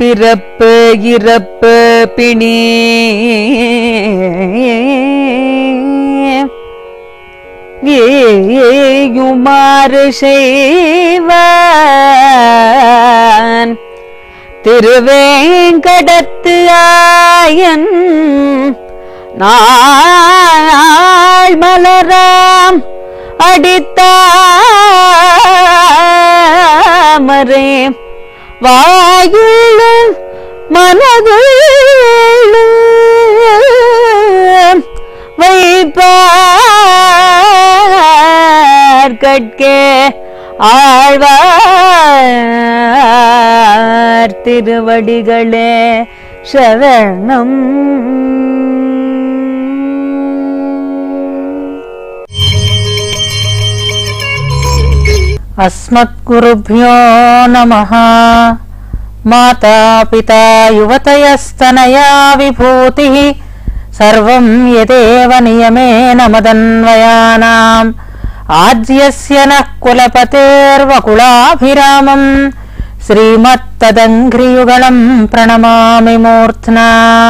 பிறப்பு இறப்பு பிணி ஏயுமாறு செய்வான் திருவேங்கடத்து ஆயன் நாள் மலராம் அடித்தாமரே வாயுள்ள மனதுள்ள வைப்பார் கட்கே ஆழ்வார் திருவடிகளே சரணம் अस्मद्गुरुभ्यो नमः माता पिता युवतयस्तनया विभूतिः सर्वं यदेव नियमेन मदन्वयानाम् आज्यस्य नः कुलपतेर्वकुलाभिरामम् శ్రీమత్తదంఘ్రియుగళం ప్రణమామి మూర్ధ్నా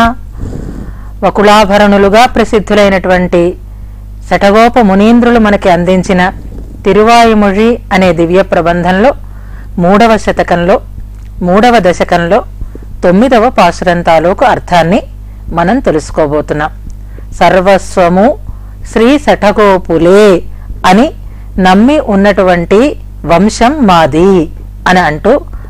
వకులాభరణులుగా ప్రసిద్ధులైనటువంటి శఠగోప మునీంద్రులు మనకి అందించిన తిరువాయుమొഴి అనే దివ్య ప్రబంధంలో మూడవ శతకంలో మూడవ దశకంలో తొమ్మిదవ పాసురం తాలూకు అర్థాన్ని మనం తెలుసుకోబోతున్నాం సర్వస్వము శ్రీ శఠగోపులే అని నమ్మి ఉన్నటువంటి వంశం మాది అని అంటూ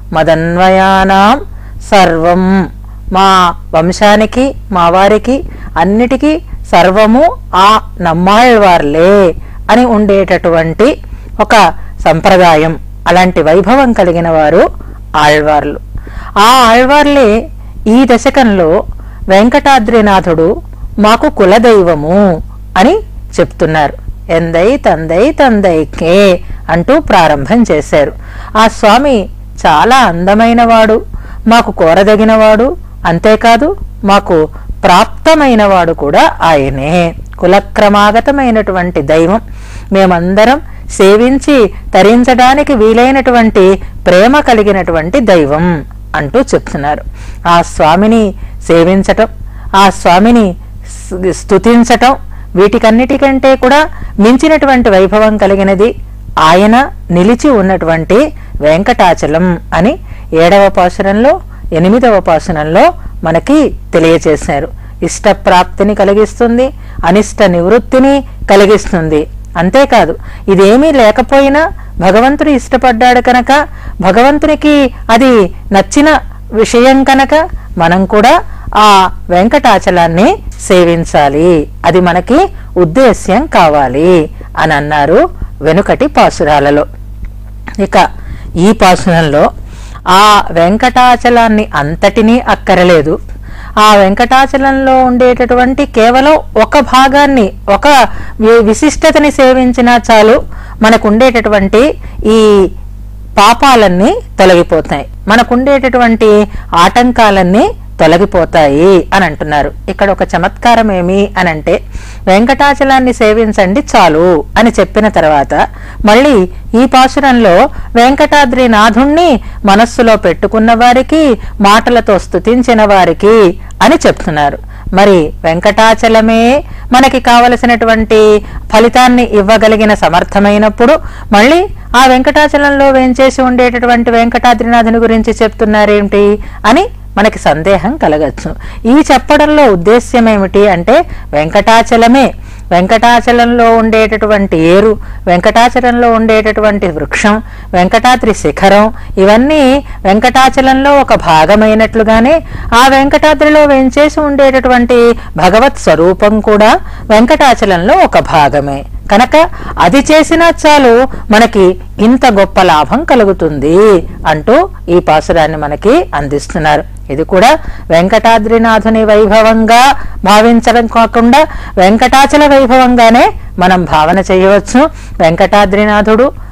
మదన్వయానాం సర్వం మా వంశానికి మా వారికి అన్నిటికీ సర్వము ఆ నమ్మాళ్వార్లే అని ఉండేటటువంటి ఒక సంప్రదాయం అలాంటి వైభవం కలిగిన వారు ఆళ్వార్లు ఆ ఆళ్వార్లే ఈ దశకంలో వెంకటాద్రినాథుడు మాకు కులదైవము అని చెప్తున్నారు ఎందై తందై తందైకే అంటూ ప్రారంభం చేశారు ఆ స్వామి చాలా అందమైనవాడు మాకు కోరదగినవాడు అంతేకాదు మాకు ప్రాప్తమైనవాడు కూడా ఆయనే కులక్రమాగతమైనటువంటి దైవం మేమందరం సేవించి తరించడానికి వీలైనటువంటి ప్రేమ కలిగినటువంటి దైవం అంటూ చెప్తున్నారు ఆ స్వామిని సేవించటం ఆ స్వామిని స్- స్తుతించటం వీటికన్నిటికంటే కూడా మించినటువంటి వైభవం కలిగినది ఆయన నిలిచి ఉన్నటువంటి వెంకటాచలం అని ఏడవ పాసురంలో ఎనిమిదవ పాసురంలో మనకి తెలియచేశారు ఇష్ట ప్రాప్తిని కలిగిస్తుంది అనిష్ట నివృత్తిని కలిగిస్తుంది అంతేకాదు ఇదేమీ లేకపోయినా భగవంతుడు ఇష్టపడ్డాడు కనుక భగవంతునికి అది నచ్చిన విషయం కనుక మనం కూడా ఆ వెంకటాచలాన్ని సేవించాలి అది మనకి ఉద్దేశ్యం కావాలి అని అన్నారు వెనుకటి పాసురాలలో ఇక ఈ పాసురంలో ఆ వెంకటాచలాన్ని అంతటినీ అక్కరలేదు ఆ వెంకటాచలంలో ఉండేటటువంటి కేవలం ఒక భాగాన్ని ఒక వి- విశిష్టతని సేవించినా చాలు మనకు ఉండేటటువంటి ఈ పాపాలన్నీ తొలగిపోతాయి మనకుండేటటువంటి ఆటంకాలన్నీ తొలగిపోతాయి అని అంటున్నారు ఇక్కడ ఒక చమత్కారం ఏమి అని అంటే వెంకటాచలాన్ని సేవించండి చాలు అని చెప్పిన తర్వాత మళ్ళీ ఈ పాసురంలో వెంకటాద్రి నాథుణ్ణి మనస్సులో పెట్టుకున్న వారికి మాటలతో స్తుతించిన వారికి అని చెప్తున్నారు మరి వెంకటాచలమే మనకి కావలసినటువంటి ఫలితాన్ని ఇవ్వగలిగిన సమర్థమైనప్పుడు మళ్ళీ ఆ వెంకటాచలంలో వేంచేసి ఉండేటటువంటి వెంకటాద్రినాథుని గురించి చెప్తున్నారేమిటి అని మనకి సందేహం కలగచ్చు ఈ చెప్పడంలో ఉద్దేశ్యం ఏమిటి అంటే వెంకటాచలమే వెంకటాచలంలో ఉండేటటువంటి ఏరు వెంకటాచలంలో ఉండేటటువంటి వృక్షం వెంకటాద్రి శిఖరం ఇవన్నీ వెంకటాచలంలో ఒక భాగమైనట్లుగానే ఆ వెంకటాద్రిలో వెంచేసి ఉండేటటువంటి భగవత్ స్వరూపం కూడా వెంకటాచలంలో ఒక భాగమే కనుక అది చేసినా చాలు మనకి ఇంత గొప్ప లాభం కలుగుతుంది అంటూ ఈ పాసురాన్ని మనకి అందిస్తున్నారు ఇది కూడా వెంకటాద్రినాథుని వైభవంగా భావించడం కాకుండా వెంకటాచల వైభవంగానే మనం భావన చేయవచ్చు వెంకటాద్రినాథుడు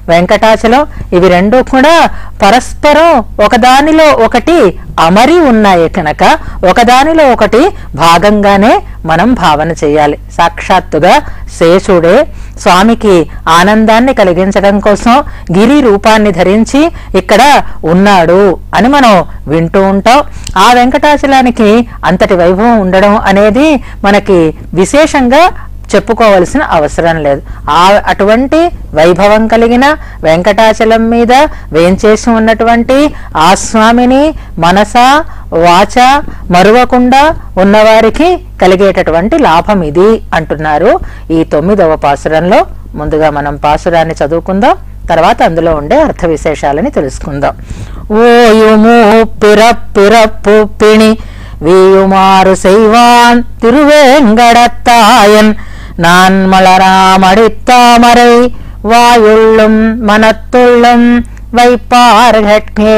వెంకటాచలం ఇవి రెండు కూడా పరస్పరం ఒకదానిలో ఒకటి అమరి ఉన్నాయి కనుక ఒకదానిలో ఒకటి భాగంగానే మనం భావన చేయాలి సాక్షాత్తుగా శేషుడే స్వామికి ఆనందాన్ని కలిగించడం కోసం గిరి రూపాన్ని ధరించి ఇక్కడ ఉన్నాడు అని మనం వింటూ ఉంటాం ఆ వెంకటాచలానికి అంతటి వైభవం ఉండడం అనేది మనకి విశేషంగా చెప్పుకోవలసిన అవసరం లేదు ఆ అటువంటి వైభవం కలిగిన వెంకటాచలం మీద వేంచేసి ఉన్నటువంటి ఆ స్వామిని మనస వాచ మరువకుండా ఉన్నవారికి కలిగేటటువంటి లాభం ఇది అంటున్నారు ఈ తొమ్మిదవ పాసురంలో ముందుగా మనం పాసురాన్ని చదువుకుందాం తర్వాత అందులో ఉండే అర్థ విశేషాలని తెలుసుకుందాం ఓయుము పిరప్పిరప్పు పిణి வீயுமாறு செய்வான் திருவேங்கடத்தாயன் நான் மலராமடித்தாமரை வாயுள்ளும் மனத்துள்ளும் வைப்பார்கட்கே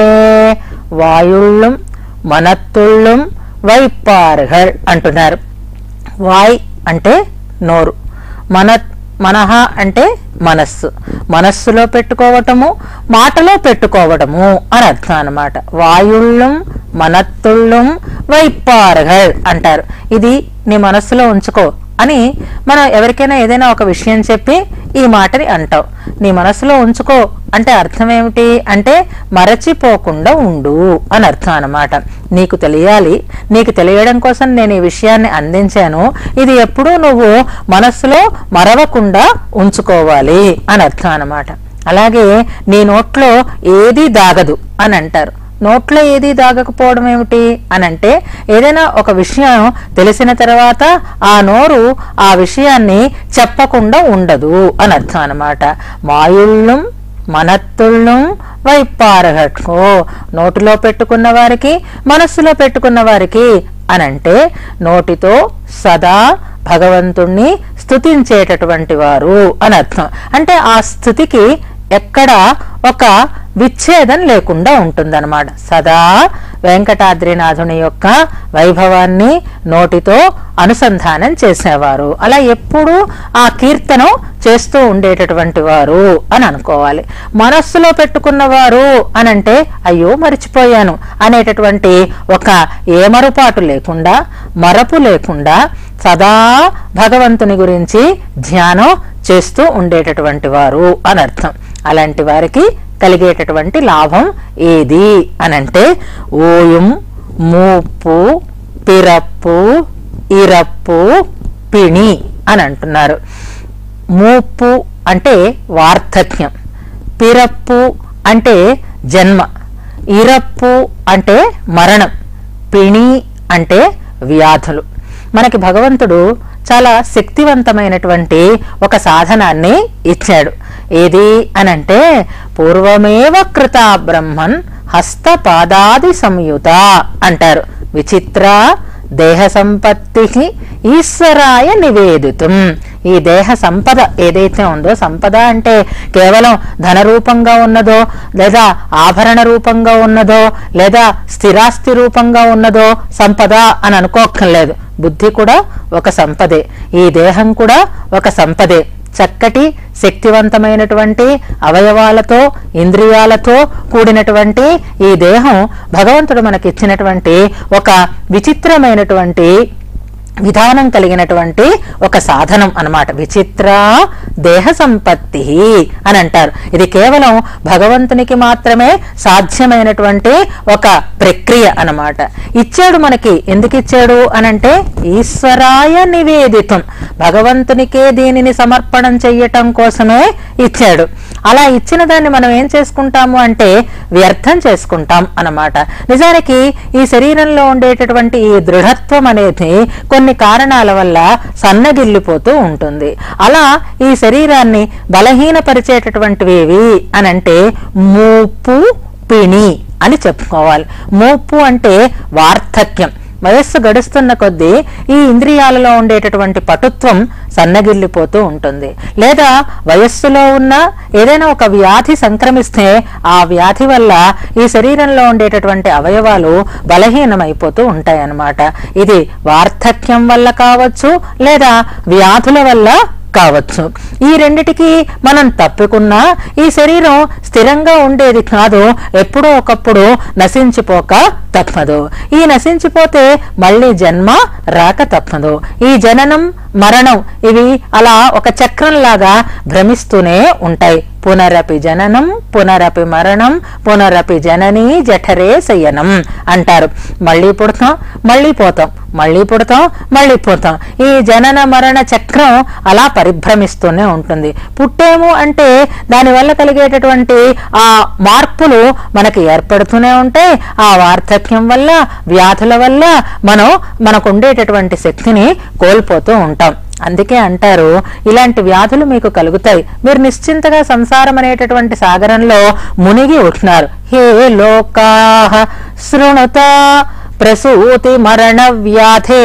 వాయుళ్ళుం మనత్తుళ్ళుం వైపార్హల్ అంటున్నారు వాయ్ అంటే నోరు మన మనహ అంటే మనస్సు మనస్సులో పెట్టుకోవటము మాటలో పెట్టుకోవటము అని అర్థం అన్నమాట వాయుళ్ళం మనత్తుళ్ళం వైపార్హల్ అంటారు ఇది నీ మనస్సులో ఉంచుకో అని మనం ఎవరికైనా ఏదైనా ఒక విషయం చెప్పి ఈ మాటని అంటావు నీ మనసులో ఉంచుకో అంటే అర్థం ఏమిటి అంటే మరచిపోకుండా ఉండు అని అర్థం అన్నమాట నీకు తెలియాలి నీకు తెలియడం కోసం నేను ఈ విషయాన్ని అందించాను ఇది ఎప్పుడూ నువ్వు మనస్సులో మరవకుండా ఉంచుకోవాలి అని అర్థం అన్నమాట అలాగే నీ నోట్లో ఏది దాగదు అని అంటారు నోట్లో ఏది దాగకపోవడం ఏమిటి అని అంటే ఏదైనా ఒక విషయం తెలిసిన తర్వాత ఆ నోరు ఆ విషయాన్ని చెప్పకుండా ఉండదు అని అర్థం అనమాట మాయుళ్ళం మనత్తుళ్ళం వైపారగట్కో నోటిలో పెట్టుకున్న వారికి మనస్సులో పెట్టుకున్న వారికి అనంటే నోటితో సదా భగవంతుణ్ణి స్తుతించేటటువంటి వారు అని అర్థం అంటే ఆ స్థుతికి ఎక్కడ ఒక విచ్ఛేదం లేకుండా ఉంటుందన్నమాట సదా వెంకటాద్రినాథుని యొక్క వైభవాన్ని నోటితో అనుసంధానం చేసేవారు అలా ఎప్పుడూ ఆ కీర్తనం చేస్తూ ఉండేటటువంటి వారు అని అనుకోవాలి మనస్సులో పెట్టుకున్నవారు అనంటే అయ్యో మరిచిపోయాను అనేటటువంటి ఒక ఏమరుపాటు లేకుండా మరపు లేకుండా సదా భగవంతుని గురించి ధ్యానం చేస్తూ ఉండేటటువంటి వారు అని అర్థం అలాంటి వారికి కలిగేటటువంటి లాభం ఏది అనంటే ఓయం మూపు పిరప్పు ఇరప్పు పిణి అని అంటున్నారు మూపు అంటే వార్ధక్యం పిరప్పు అంటే జన్మ ఇరప్పు అంటే మరణం పిణి అంటే వ్యాధులు మనకి భగవంతుడు చాలా శక్తివంతమైనటువంటి ఒక సాధనాన్ని ఇచ్చాడు ఏది అనంటే పూర్వమేవ కృత బ్రహ్మన్ హస్తపాదాది సంయుత అంటారు విచిత్ర దేహ సంపత్తి ఈశ్వరాయ నివేదితం ఈ దేహ సంపద ఏదైతే ఉందో సంపద అంటే కేవలం ధన రూపంగా ఉన్నదో లేదా ఆభరణ రూపంగా ఉన్నదో లేదా స్థిరాస్తి రూపంగా ఉన్నదో సంపద అని అనుకోక్కర్లేదు బుద్ధి కూడా ఒక సంపదే ఈ దేహం కూడా ఒక సంపదే చక్కటి శక్తివంతమైనటువంటి అవయవాలతో ఇంద్రియాలతో కూడినటువంటి ఈ దేహం భగవంతుడు మనకిచ్చినటువంటి ఒక విచిత్రమైనటువంటి విధానం కలిగినటువంటి ఒక సాధనం అన్నమాట విచిత్ర దేహ సంపత్తి అని అంటారు ఇది కేవలం భగవంతునికి మాత్రమే సాధ్యమైనటువంటి ఒక ప్రక్రియ అన్నమాట ఇచ్చాడు మనకి ఎందుకు ఇచ్చాడు అనంటే ఈశ్వరాయ నివేదితం భగవంతునికే దీనిని సమర్పణం చెయ్యటం కోసమే ఇచ్చాడు అలా ఇచ్చిన దాన్ని మనం ఏం చేసుకుంటాము అంటే వ్యర్థం చేసుకుంటాం అన్నమాట నిజానికి ఈ శరీరంలో ఉండేటటువంటి ఈ దృఢత్వం అనేది కొన్ని కారణాల వల్ల సన్నగిల్లిపోతూ ఉంటుంది అలా ఈ శరీరాన్ని బలహీనపరిచేటటువంటివి ఏవి అనంటే మూపు పిణి అని చెప్పుకోవాలి మూపు అంటే వార్ధక్యం వయస్సు గడుస్తున్న కొద్దీ ఈ ఇంద్రియాలలో ఉండేటటువంటి పటుత్వం సన్నగిల్లిపోతూ ఉంటుంది లేదా వయస్సులో ఉన్న ఏదైనా ఒక వ్యాధి సంక్రమిస్తే ఆ వ్యాధి వల్ల ఈ శరీరంలో ఉండేటటువంటి అవయవాలు బలహీనమైపోతూ ఉంటాయన్నమాట ఇది వార్ధక్యం వల్ల కావచ్చు లేదా వ్యాధుల వల్ల కావచ్చు ఈ రెండిటికి మనం తప్పుకున్నా ఈ శరీరం స్థిరంగా ఉండేది కాదు ఎప్పుడో ఒకప్పుడు నశించిపోక తప్పదు ఈ నశించిపోతే మళ్ళీ జన్మ రాక తప్పదు ఈ జననం మరణం ఇవి అలా ఒక చక్రంలాగా భ్రమిస్తూనే ఉంటాయి పునరపి జననం పునరపి మరణం పునరపి జననీ జఠరే శయనం అంటారు మళ్ళీ పుడతాం మళ్ళీ పోతాం మళ్ళీ పుడతాం మళ్ళీ పోతాం ఈ జనన మరణ చక్రం అలా పరిభ్రమిస్తూనే ఉంటుంది పుట్టేము అంటే దానివల్ల కలిగేటటువంటి ఆ మార్పులు మనకి ఏర్పడుతూనే ఉంటాయి ఆ వార్ధక్యం వల్ల వ్యాధుల వల్ల మనం మనకు ఉండేటటువంటి శక్తిని కోల్పోతూ ఉంటాం అందుకే అంటారు ఇలాంటి వ్యాధులు మీకు కలుగుతాయి మీరు నిశ్చింతగా సంసారం అనేటటువంటి సాగరంలో మునిగి ఉంటున్నారు హే లోకా శృణుత ప్రసూతి మరణ వ్యాధే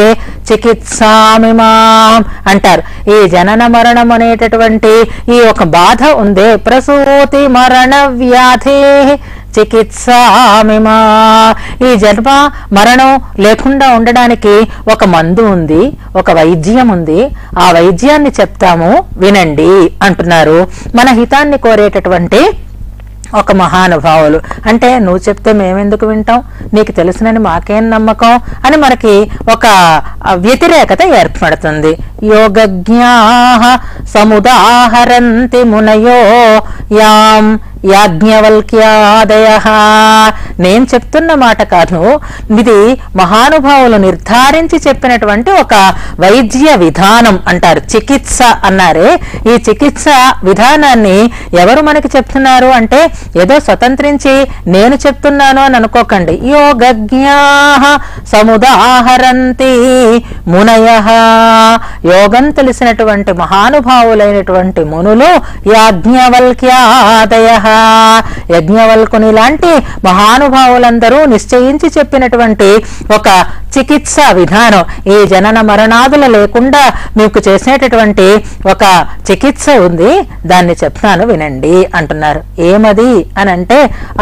చికిత్సామిమాం అంటారు ఈ జనన మరణం అనేటటువంటి ఈ ఒక బాధ ఉందే ప్రసూతి మరణ వ్యాధే చికిత్సామిమా ఈ జన్మ మరణం లేకుండా ఉండడానికి ఒక మందు ఉంది ఒక వైద్యం ఉంది ఆ వైద్యాన్ని చెప్తాము వినండి అంటున్నారు మన హితాన్ని కోరేటటువంటి ఒక మహానుభావులు అంటే నువ్వు చెప్తే మేమెందుకు వింటాం నీకు తెలుసునని మాకేం నమ్మకం అని మనకి ఒక ఆ, వ్యతిరేకత ఏర్పడుతుంది యోగజ్ఞా సముదాహరంతి మునయో యాం యాజ్ఞవల్క్యాదయ నేను చెప్తున్న మాట కాదు ఇది మహానుభావులు నిర్ధారించి చెప్పినటువంటి ఒక వైద్య విధానం అంటారు చికిత్స అన్నారే ఈ చికిత్స విధానాన్ని ఎవరు మనకి చెప్తున్నారు అంటే ఏదో స్వతంత్రించి నేను చెప్తున్నాను అని అనుకోకండి యోగజ్ఞా సముదాహరంతి మునయ యోగం తెలిసినటువంటి మహానుభావులైనటువంటి మునులు యాజ్ఞవల్క్యాదయ యజ్ఞవల్కుని లాంటి మహానుభావులందరూ నిశ్చయించి చెప్పినటువంటి ఒక చికిత్స విధానం ఈ జనన మరణాదులు లేకుండా మీకు చేసేటటువంటి ఒక చికిత్స ఉంది దాన్ని చెప్తాను వినండి అంటున్నారు ఏమది అని అంటే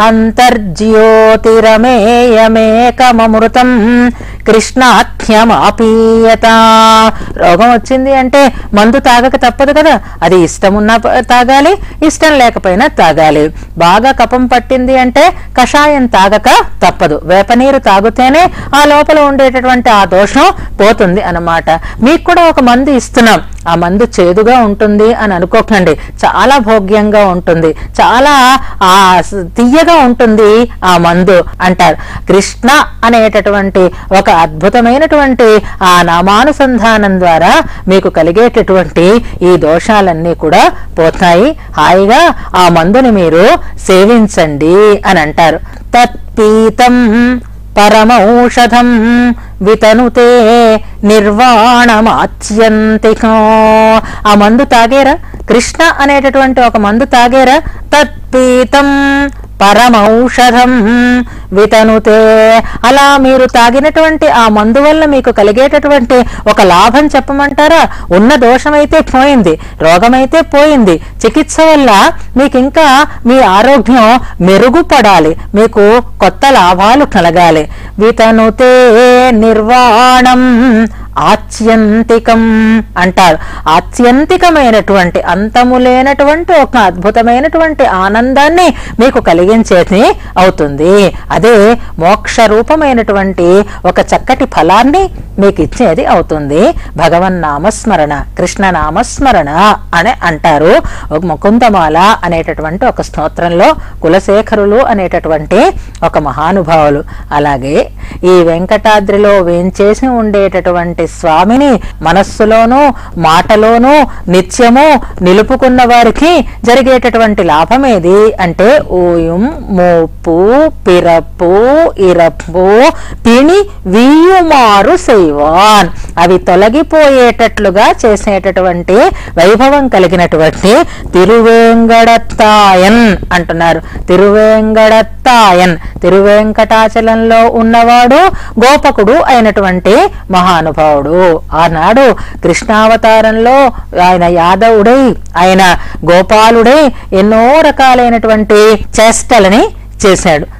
అంతర్జ్యోతిరమేయమేకమృతం కృష్ణాఖ్యమాపీయత రోగం వచ్చింది అంటే మందు తాగక తప్పదు కదా అది ఇష్టం ఉన్నా ప- తాగాలి ఇష్టం లేకపోయినా తాగాలి బాగా కపం పట్టింది అంటే కషాయం తాగక తప్పదు వేప నీరు తాగితేనే ఆ లోపల ఉండేటటువంటి ఆ దోషం పోతుంది అన్నమాట మీకు కూడా ఒక మందు ఇస్తున్నాం ఆ మందు చేదుగా ఉంటుంది అని అనుకోకండి చాలా భోగ్యంగా ఉంటుంది చాలా ఆ స- తీయగా ఉంటుంది ఆ మందు అంటారు కృష్ణ అనేటటువంటి ఒక అద్భుతమైనటువంటి ఆ నామానుసంధానం ద్వారా మీకు కలిగేటటువంటి ఈ దోషాలన్నీ కూడా పోతాయి హాయిగా ఆ మందుని మీరు సేవించండి అని అంటారు తత్పీతం పరమౌషధం వితనుతే నిర్వాణమాత్యంతికం ఆ మందు తాగేరా కృష్ణ అనేటటువంటి ఒక మందు తాగేరా తత్పీతం పరమౌషధం వితనుతే అలా మీరు తాగినటువంటి ఆ మందు వల్ల మీకు కలిగేటటువంటి ఒక లాభం చెప్పమంటారా ఉన్న దోషమైతే పోయింది రోగమైతే పోయింది చికిత్స వల్ల మీకు ఇంకా మీ ఆరోగ్యం మెరుగుపడాలి మీకు కొత్త లాభాలు కలగాలి వితనుతే నిర్వాణం ఆత్యంతికం అంటారు ఆత్యంతికమైనటువంటి అంతము లేనటువంటి ఒక అద్భుతమైనటువంటి ఆనందాన్ని మీకు కలిగించేది అవుతుంది అదే మోక్ష రూపమైనటువంటి ఒక చక్కటి ఫలాన్ని మీకు ఇచ్చేది అవుతుంది భగవన్ నామస్మరణ కృష్ణ నామస్మరణ అని అంటారు ఒక ముకుందమాల అనేటటువంటి ఒక స్తోత్రంలో కులశేఖరులు అనేటటువంటి ఒక మహానుభావులు అలాగే ఈ వెంకటాద్రిలో వేంచేసి ఉండేటటువంటి స్వామిని మనస్సులోనూ మాటలోనూ నిత్యము నిలుపుకున్న వారికి జరిగేటటువంటి లాభమేది అంటే ఊయం మోపు పిరపు ఇరపు పిణి వీయుమారు శైవాన్ అవి తొలగిపోయేటట్లుగా చేసేటటువంటి వైభవం కలిగినటువంటి తిరువేంగడత్తాయన్ అంటున్నారు తిరువేంగడత్తాయన్ తిరువేంకటాచలంలో ఉన్నవాడు గోపకుడు అయినటువంటి మహానుభావుడు ఆనాడు కృష్ణావతారంలో ఆయన యాదవుడై ఆయన గోపాలుడై ఎన్నో రకాలైనటువంటి చేష్టలని చేశాడు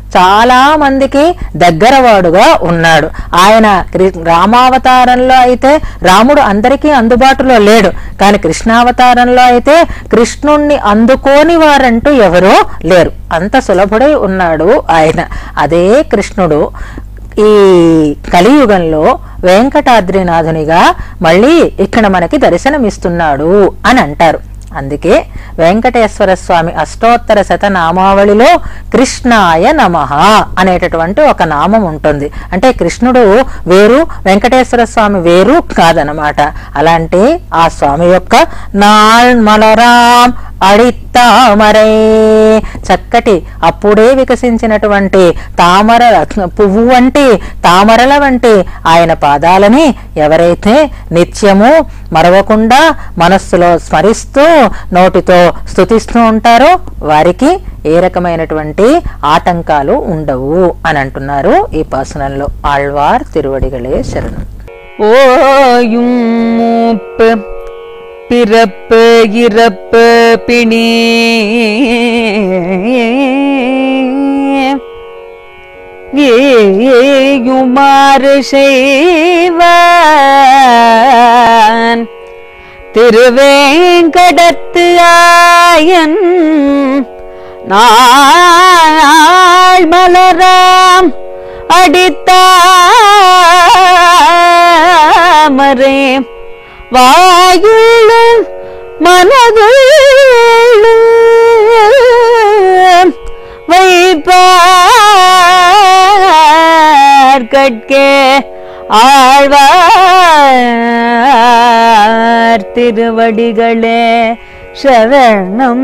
చాలా మందికి దగ్గరవాడుగా ఉన్నాడు ఆయన కృ- రామావతారంలో అయితే రాముడు అందరికీ అందుబాటులో లేడు కానీ కృష్ణావతారంలో అయితే కృష్ణుణ్ణి అందుకోని వారంటూ ఎవరూ లేరు అంత సులభుడై ఉన్నాడు ఆయన అదే కృష్ణుడు ఈ కలియుగంలో వెంకటాద్రినాథునిగా మళ్ళీ ఇక్కడ మనకి దర్శనమిస్తున్నాడు అని అంటారు అందుకే వెంకటేశ్వర స్వామి అష్టోత్తర శతనామావళిలో కృష్ణాయ నమః అనేటటువంటి ఒక నామం ఉంటుంది అంటే కృష్ణుడు వేరు వెంకటేశ్వర స్వామి వేరు కాదనమాట అలాంటి ఆ స్వామి యొక్క నాల్మలరాం అడిత్తామరై చక్కటి అప్పుడే వికసించినటువంటి తామర పువ్వు వంటి తామరల వంటి ఆయన పాదాలని ఎవరైతే నిత్యము మరవకుండా మనస్సులో స్మరిస్తూ నోటితో స్తుతిస్తూ ఉంటారో వారికి ఏ రకమైనటువంటి ఆటంకాలు ఉండవు అని అంటున్నారు ఈ పాసనంలో ఆళ్వార్ తిరువడిగలే శరణం ஓயும் மூப்பு பிறப்பு இறப்பு பிணி ஏயுமாறு செய்வான் திருவேங்கடத்து ஆயன் நாள் மலராம் அடித்தாமரே வாயுளும் மனதுள்ளும் வைப்பார் கட்கே ஆழ்வார் திருவடிகளே சரணம்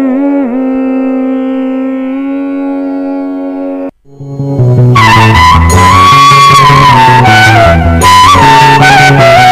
Thank you.